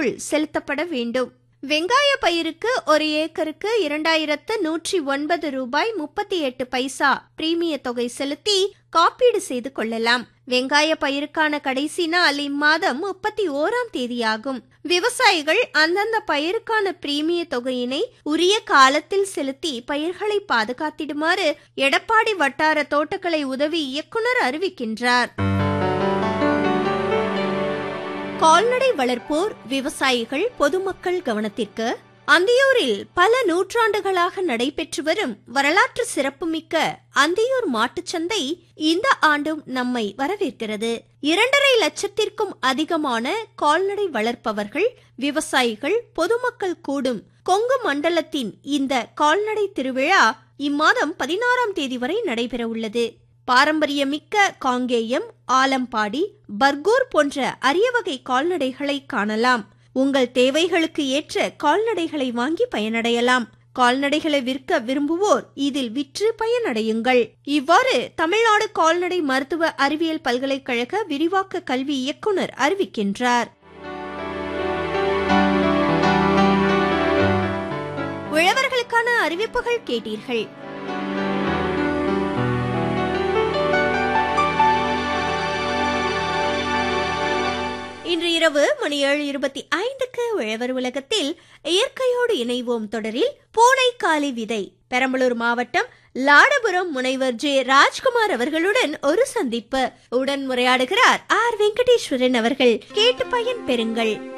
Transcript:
நாட்களுக்குள் செலுத்தப்பட வேண்டும் வெங்காய பயிருக்கு ஒரு ஏக்கருக்கு இரண்டாயிரத்து நூற்றி ஒன்பது ரூபாய் முப்பத்தி எட்டு பைசா பிரீமிய தொகை செலுத்தி காப்பீடு செய்து கொள்ளலாம் வெங்காய பயிருக்கான கடைசி நாள் இம்மாதம் முப்பத்தி ஓராம் தேதியாகும் விவசாயிகள் அந்தந்த பயிருக்கான பிரீமிய தொகையினை உரிய காலத்தில் செலுத்தி பயிர்களை பாதுகாத்திடுமாறு எடப்பாடி வட்டார தோட்டக்கலை உதவி இயக்குனர் அறிவிக்கின்றார் கால்நடை வளர்ப்போர் விவசாயிகள் பொதுமக்கள் கவனத்திற்கு அந்தியூரில் பல நூற்றாண்டுகளாக நடைபெற்று வரும் வரலாற்று சிறப்புமிக்க அந்தியூர் மாட்டுச்சந்தை இந்த ஆண்டும் நம்மை வரவேற்கிறது இரண்டரை லட்சத்திற்கும் அதிகமான கால்நடை வளர்ப்பவர்கள் விவசாயிகள் பொதுமக்கள் கூடும் கொங்கு மண்டலத்தின் இந்த கால்நடை திருவிழா இம்மாதம் பதினாறாம் தேதி வரை நடைபெற உள்ளது பாரம்பரியமிக்க காங்கேயம் ஆலம்பாடி பர்கூர் போன்ற அரிய வகை கால்நடைகளை காணலாம் உங்கள் தேவைகளுக்கு ஏற்ற கால்நடைகளை வாங்கி பயனடையலாம் கால்நடைகளை விற்க விரும்புவோர் இதில் விற்று பயனடையுங்கள் இவ்வாறு தமிழ்நாடு கால்நடை மருத்துவ அறிவியல் பல்கலைக்கழக விரிவாக்க கல்வி இயக்குனர் அறிவிக்கின்றார் உழவர்களுக்கான அறிவிப்புகள் கேட்டீர்கள் இன்று இரவு மணி ஏழு இருபத்தி ஐந்துக்கு உழவர் உலகத்தில் இயற்கையோடு இணைவோம் தொடரில் பூனைக்காலி விதை பெரம்பலூர் மாவட்டம் லாடபுரம் முனைவர் ஜே ராஜ்குமார் அவர்களுடன் ஒரு சந்திப்பு உடன் உரையாடுகிறார் ஆர் வெங்கடேஸ்வரன் அவர்கள் கேட்டு பயன் பெறுங்கள்